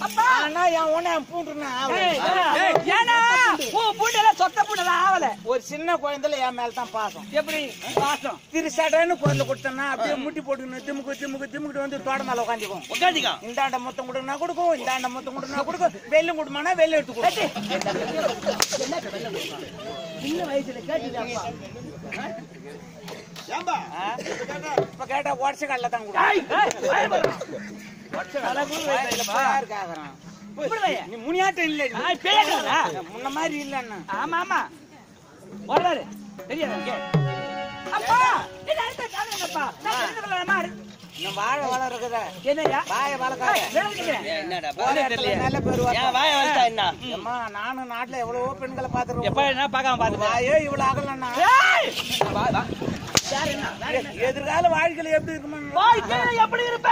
அப்பா ஆனா என் ஒண்ணு என் பூண்டுனா ஏய், ஏய், ஏன்னா உன் பூண்டெல்லாம் சொத்த பூண்டெல்லாம் ஆவல ஒரு சின்ன குழந்தைல என் மேல தான் பாசம் எப்படி பாசம் திருசடன்னு குழந்தை கொடுத்தேன்னா அப்படியே முட்டி போட்டுக்கணும் திமுக்கு திமுக்கு திமுக்கிட்டு வந்து தோட மேல உட்காந்துக்கும் உட்காந்துக்கா இந்தாண்ட மொத்தம் கொடுனா கொடுக்கும் இந்தாண்ட மொத்தம் கொடுனா கொடுக்கும் வெள்ளம் கொடுமானா வெள்ளம் எடுத்து கொடுக்கும் சின்ன வயசுல கேட்டுட்டாப்பா ஆ? இப்ப கேட்டா உடச்ச கடல தான் கொடுக்கும் ஏய், ஏய், வாயை பாரு. அழகு இதுல வயசுலப்பா. யாரு கேக்குறான்? இப்படி வைய. நீ முனியாட்டம் இல்ல நீ. ஆய், பேயாடா. முன்ன மாதிரி இல்லன்னா ஆமா ஆமா வர்றாரு தெரியாது இங்கே. அப்பா இது அடுத்த காலங்கப்பா நான் தெரிந்து கொள்ளலாமா இன்னும் வாழை வளர்க்குற என்னய்யா வாயை வளர்க்காத ஏய், விளங்குகிறேன். என்னடா போற இடத்துல நல்ல பேர் என் வாய வளர்த்தா என்ன அம்மா நானும் நாட்டுல எவ்வளவோ பெண்களை பாத்துருக்கேன் எப்ப என்ன பார்க்காம பாத்துக்க வாயே இவ்வளவு அகலன்னா ஏய் யார் என்ன யார் என்ன? எதிர்கால வாழ்க்கையில எப்படி இருக்குமா வாழ்க்கையில எப்படி இருப்ப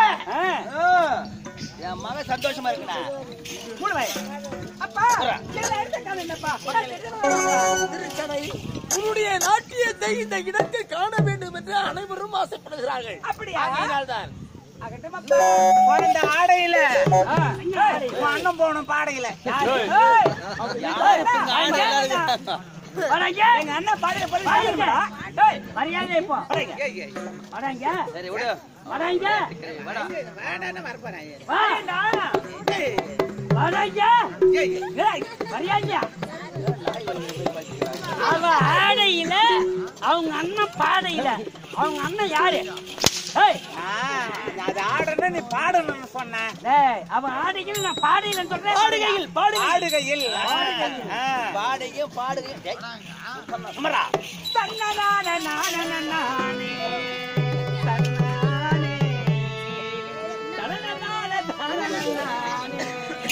என் மகன் சந்தோஷமா இருக்குடா மூணு வாய் அப்பா இதுல அடுத்த காலம் என்னப்பா நான் தெரிந்து கொள்ளலாமா? திருச்சடை உன்னுடைய நாட்டியத்தை இந்த இடத்தில் காண வேண்டும் என்று அனைவரும் ஆசைப்படுகிறார்கள் அப்படியா அதனால்தான் அகட்டமாப்பா. குழந்தை ஆடையில ஆ, ஏய், உன் அண்ணன் போகணும் பாடையில யாரு? ஏய், யாரு இப்ப ஆண்டு இல்லாத வராங்க. எங்க அண்ணன் பாடுற பாடு பாடுங்கடா. ஏய், மரியாதை இப்போ. வராங்க. சரி விடு வராங்க. வாடா வாடா. வராங்க. ஏய், மரியாதையா. அவ ஆடையில அவங்க அண்ணன் பாடையில அவங்க அண்ணன் யாரு ஏய், அது ஆடுறேன்னா நீ பாடணும்னு சொன்ன டேய், அவ ஆடையில் நான் பாடையில சொல்றேன் பாடுகையில் ஆடுகையில் ஆ. பாடுகையும் பாடுகையும் டேய், அமரா தன்னதான நானன நானே தன்னானே தனனனான தானன நானே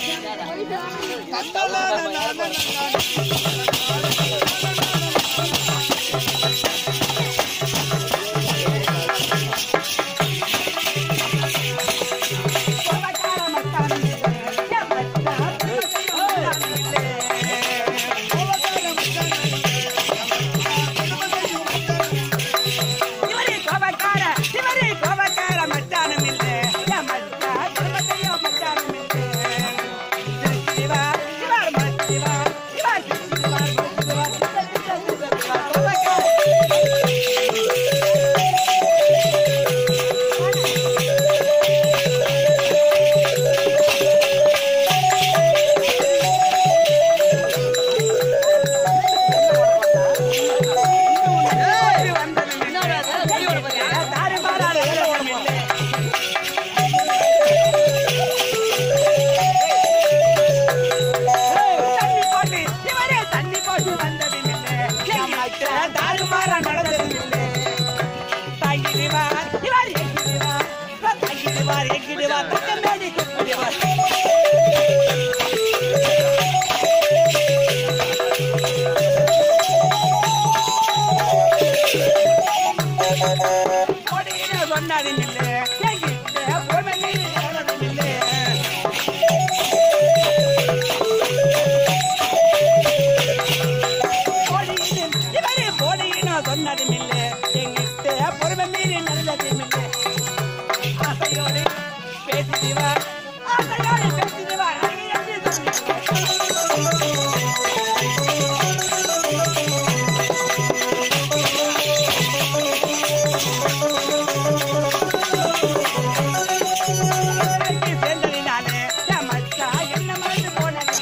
கோபக்கார மச்சான் என் மச்சான் இவரே கோபக்கார இவரே கோபக்கார மச்சானும் இல்ல என் மச்சான் குடும்பத்தையோ மச்சானும் இல்ல சிவார் சிவார் மச்சிவார் சிவார் சிவார் மச்சிவார் கோபக்கார தாறுமாறான வேலையும் இல்லை. தண்ணி போட்டு இவரே தண்ணி போட்டு வந்ததும் இல்லை. என் மச்சான் தாறுமாறா நடந்ததும் இல்லை. தங்கிடுவார், இவர் எங்கிடுவார், இவர் தங்கிடுவார், எங்கிடுவார், தக்க மேடி குத்திடுவார். கொடியில சொன்னதும் இல்லை. என்கிட்ட பொறுமையில் சொன்னதும் இல்லை. போடியின் இவரே போடியின் சொன்னதும் இல்லை எங்கிட்ட பொறுமை மீறி நடந்ததும் இல்லை ஆசையோடு பேசிடுவார் ஆசையோடு பேசிடுவார் சேர்ந்ததினாலே என் மச்சான் என்ன மறந்து போனது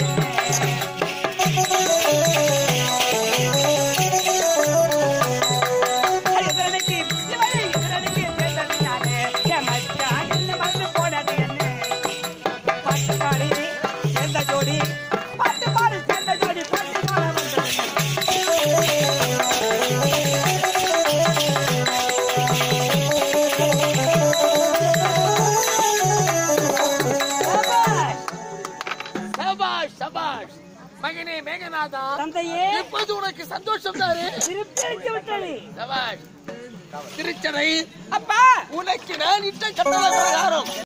இதற்கு இவரை இதற்கு சேர்ந்ததினாலே என் மச்சான் என்ன மறந்து போனது என்ன பாட்டு பாடி சேர்ந்த ஜோடி பாட்டு பாடி சேர்ந்த ஜோடி பாட்டு பாட வந்தது சபாஷ் சபாஷ் மகனே மேகநாதா தந்தையே இப்போது உனக்கு சந்தோஷம் தானே திருப்தி அளித்து விட்டது சபாஷ் திருச்சடை அப்பா உனக்கு நான் இட்ட கட்டளை பிரகாரம்